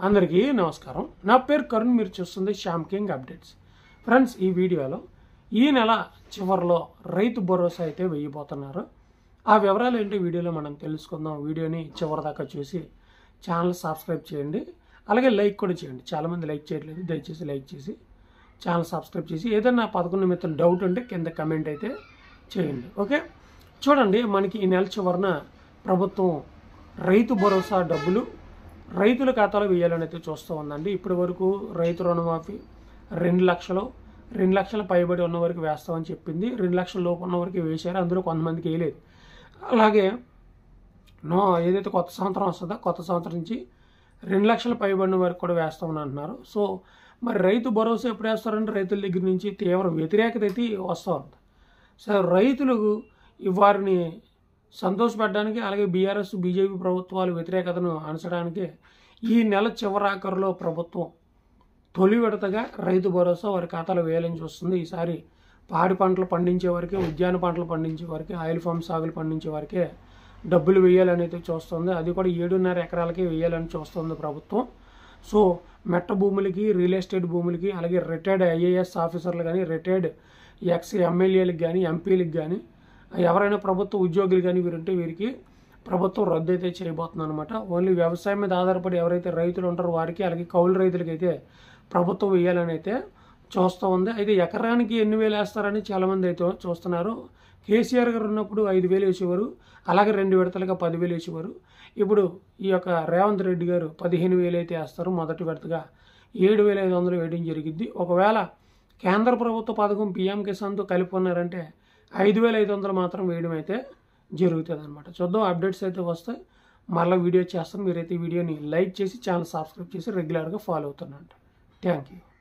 అందరికీ నమస్కారం నా పేరు కరుణ్ మీరు చూస్తుంది శ్యామ్ కింగ్ అప్డేట్స్ ఫ్రెండ్స్ ఈ వీడియోలో ఈ నెల చివరిలో రైతు భరోసా అయితే వేయబోతున్నారు ఆ వివరాలు ఏంటి వీడియోలో మనం తెలుసుకుందాం వీడియోని చివరి దాకా చూసి ఛానల్ సబ్స్క్రైబ్ చేయండి అలాగే లైక్ కూడా చేయండి చాలామంది లైక్ చేయట్లేదు దయచేసి లైక్ చేసి ఛానల్ సబ్స్క్రైబ్ చేసి ఏదైనా పదకొండు నిమిత్తం డౌట్ ఉంటే కింద కమెంట్ అయితే చేయండి ఓకే చూడండి మనకి ఈ నెల చివరన ప్రభుత్వం రైతు భరోసా డబ్బులు రైతుల ఖాతాలో వేయాలని అయితే చూస్తూ ఉందండి ఇప్పటి వరకు రైతు రుణమాఫీ రెండు లక్షలు రెండు లక్షల పైబడి ఉన్న వరకు వేస్తామని చెప్పింది రెండు లక్షల లోపు ఉన్న వరకు వేశారు అందులో కొంతమందికి వేయలేదు అలాగే నో ఏదైతే కొత్త సంవత్సరం వస్తుందో కొత్త సంవత్సరం నుంచి రెండు లక్షల పైబడిన వరకు కూడా వేస్తామని అంటున్నారు సో మరి రైతు భరోసా ఎప్పుడు వేస్తారంటే రైతుల దగ్గర నుంచి తీవ్ర వ్యతిరేకత అయితే వస్తూ ఉంది సో రైతులకు ఈ వారిని సంతోషపెట్టడానికి అలాగే బీఆర్ఎస్ బీజేపీ ప్రభుత్వాలు వ్యతిరేకతను అణచడానికి ఈ నెల చివరాఖరులో ప్రభుత్వం తొలి విడతగా రైతు భరోసా వారి ఖాతాలో వేయాలని చూస్తుంది ఈసారి పాడి పంటలు పండించే వరకే ఉద్యాన పంటలు పండించే వరకే ఆయిల్ ఫామ్ సాగులు పండించే వరకే డబ్బులు వేయాలని అయితే చూస్తుంది అది కూడా ఏడున్నర ఎకరాలకే వేయాలని చూస్తుంది ప్రభుత్వం సో మెట్ట భూములకి రియల్ ఎస్టేట్ భూములకి అలాగే రిటైర్డ్ ఐఏఎస్ ఆఫీసర్లు కానీ రిటైర్డ్ ఎక్స్ ఎమ్మెల్యేలకు కానీ ఎంపీలకు కానీ ఎవరైనా ప్రభుత్వ ఉద్యోగులు కానీ వీరుంటే వీరికి ప్రభుత్వం రద్దు అయితే చేయబోతుంది అనమాట ఓన్లీ వ్యవసాయం మీద ఆధారపడి ఎవరైతే రైతులు ఉంటారో వారికి అలాగే కౌలు రైతులకి అయితే ప్రభుత్వం వేయాలని అయితే చూస్తూ ఉంది అయితే ఎకరానికి ఎన్ని వేలు వేస్తారని చాలామంది అయితే చూస్తున్నారు కేసీఆర్ గారు ఉన్నప్పుడు ఐదు వేలు వేసేవారు అలాగే రెండు విడతలుగా పదివేలు వేసేవారు ఇప్పుడు ఈ యొక్క రేవంత్ రెడ్డి గారు పదిహేను వేలు అయితే వేస్తారు మొదటి విడతగా ఏడు వేల ఐదు వందలు వేయడం జరిగింది ఒకవేళ కేంద్ర ప్రభుత్వ పథకం పీఎం కిసాన్తో కలిపి ఉన్నారంటే ఐదు వేల ఐదు వందలు మాత్రం వేయడం అయితే జరుగుతుంది అనమాట చూద్దాం అప్డేట్స్ అయితే వస్తాయి మళ్ళీ వీడియో చేస్తాను మీరైతే ఈ వీడియోని లైక్ చేసి ఛానల్ సబ్స్క్రైబ్ చేసి రెగ్యులర్గా ఫాలో అవుతున్నట్టు థ్యాంక్ యూ